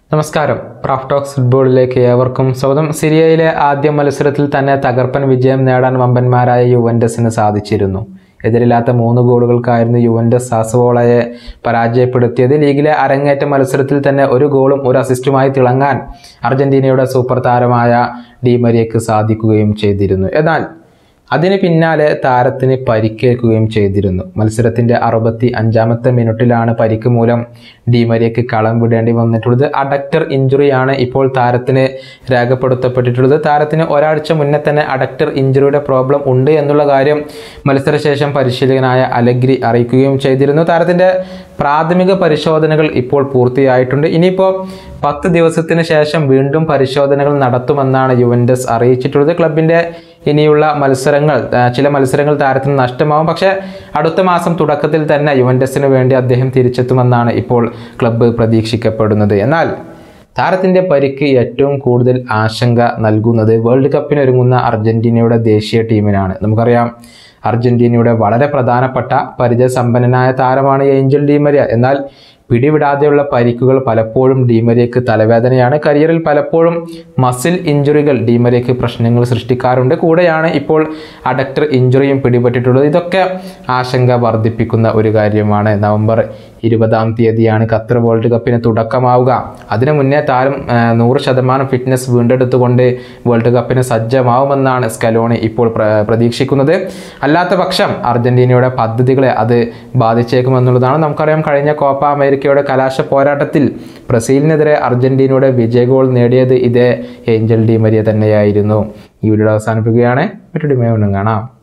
നമസ്കാരം Raf talks ഫുട്ബോളിലേക്ക് ഏവർക്കും സ്വാഗതം സിരിയയിലെ ആദ്യ മത്സരത്തിൽ തന്നെ തകർപ്പൻ വിജയം നേടാൻ വമ്പന്മാരായ യുവൻഡസിന് സാധിച്ചിരുന്നു എതിരില്ലാത്ത മൂന്ന് ഗോളുകൾക്കായിരുന്നു യുവൻഡസ് സാസവോളയെ പരാജയപ്പെടുത്തിയത് ലീഗിലെ അരങ്ങേറ്റ മത്സരത്തിൽ തന്നെ ഒരു ഗോളും ഒരു അസിസ്റ്റുമായി തിളങ്ങാൻ അർജന്റീനയുടെ സൂപ്പർ താരമായ ഡിമരിയക്ക് സാധിക്കുകയും ചെയ്തിരുന്നു എന്നാൽ അതിന് പിന്നാലെ താരത്തിന് പരിക്കേൽക്കുകയും ചെയ്തിരുന്നു മത്സരത്തിന്റെ അറുപത്തി അഞ്ചാമത്തെ മിനിറ്റിലാണ് പരിക്ക് മൂലം ഡിമരിയക്ക് കളം വിടേണ്ടി വന്നിട്ടുള്ളത് അഡക്ടർ ഇഞ്ചുറിയാണ് ഇപ്പോൾ താരത്തിന് രേഖപ്പെടുത്തപ്പെട്ടിട്ടുള്ളത് താരത്തിന് ഒരാഴ്ച മുന്നേ തന്നെ അഡക്ടർ ഇഞ്ചുറിയുടെ പ്രോബ്ലം ഉണ്ട് എന്നുള്ള കാര്യം മത്സരശേഷം പരിശീലകനായ അലഗ്രി അറിയിക്കുകയും ചെയ്തിരുന്നു താരത്തിന്റെ പ്രാഥമിക പരിശോധനകൾ ഇപ്പോൾ പൂർത്തിയായിട്ടുണ്ട് ഇനിയിപ്പോൾ പത്ത് ദിവസത്തിന് ശേഷം വീണ്ടും പരിശോധനകൾ നടത്തുമെന്നാണ് യുവൻഡസ് അറിയിച്ചിട്ടുള്ളത് ക്ലബിന്റെ ഇനിയുള്ള മത്സരങ്ങൾ ആ, ചില മത്സരങ്ങൾ താരത്തിന് നഷ്ടമാവും പക്ഷേ അടുത്ത മാസം തുടക്കത്തിൽ തന്നെ യുവൻഡസിന് വേണ്ടി അദ്ദേഹം തിരിച്ചെത്തുമെന്നാണ് ഇപ്പോൾ ക്ലബ്ബ് പ്രതീക്ഷിക്കപ്പെടുന്നത് എന്നാൽ താരത്തിന്റെ പരിക്ക് ഏറ്റവും കൂടുതൽ ആശങ്ക നൽകുന്നത് വേൾഡ് കപ്പിന് ഒരുങ്ങുന്ന അർജന്റീനയുടെ ദേശീയ ടീമിനാണ് നമുക്കറിയാം അർജന്റീനയുടെ വളരെ പ്രധാനപ്പെട്ട പരിചയസമ്പന്നനായ താരമാണ് ഏഞ്ചൽ ഡീമരിയ എന്നാൽ പിടിവിടാതെയുള്ള പരിക്കുകൾ പലപ്പോഴും ഡീമരിയക്ക് തലവേദനയാണ് കരിയറിൽ പലപ്പോഴും മസിൽ ഇഞ്ചുറികൾ ഡീമരിയക്ക് പ്രശ്നങ്ങൾ സൃഷ്ടിക്കാറുണ്ട് കൂടെയാണ് ഇപ്പോൾ അഡക്ടർ ഇഞ്ചുറിയും പിടിപെട്ടിട്ടുള്ളത് ഇതൊക്കെ ആശങ്ക വർദ്ധിപ്പിക്കുന്ന ഒരു കാര്യമാണ് നവംബർ ഇരുപതാം തീയതിയാണ് ഖത്തർ വേൾഡ് കപ്പിന് തുടക്കമാവുക അതിനു മുന്നേ താരം ആ, നൂറ് ശതമാനം ഫിറ്റ്നസ് വീണ്ടെടുത്തുകൊണ്ട് വേൾഡ് കപ്പിന് സജ്ജമാവുമെന്നാണ് സ്കലോണി ഇപ്പോൾ പ്ര- പ്രതീക്ഷിക്കുന്നത് അല്ലാത്ത പക്ഷം അർജന്റീനയുടെ പദ്ധതികളെ അത് ബാധിച്ചേക്കുമെന്നുള്ളതാണ് നമുക്കറിയാം കഴിഞ്ഞ കോപ്പ അമേരിക്കയുടെ കലാശ പോരാട്ടത്തിൽ ബ്രസീലിനെതിരെ അർജന്റീനയുടെ വിജയ ഗോൾ നേടിയത് ഇതേ ഏഞ്ചൽ ഡി മരിയ തന്നെയായിരുന്നു ഈ വീഡിയോ അവസാനിപ്പിക്കുകയാണ് മറ്റൊരു വീണ്ടും കാണാം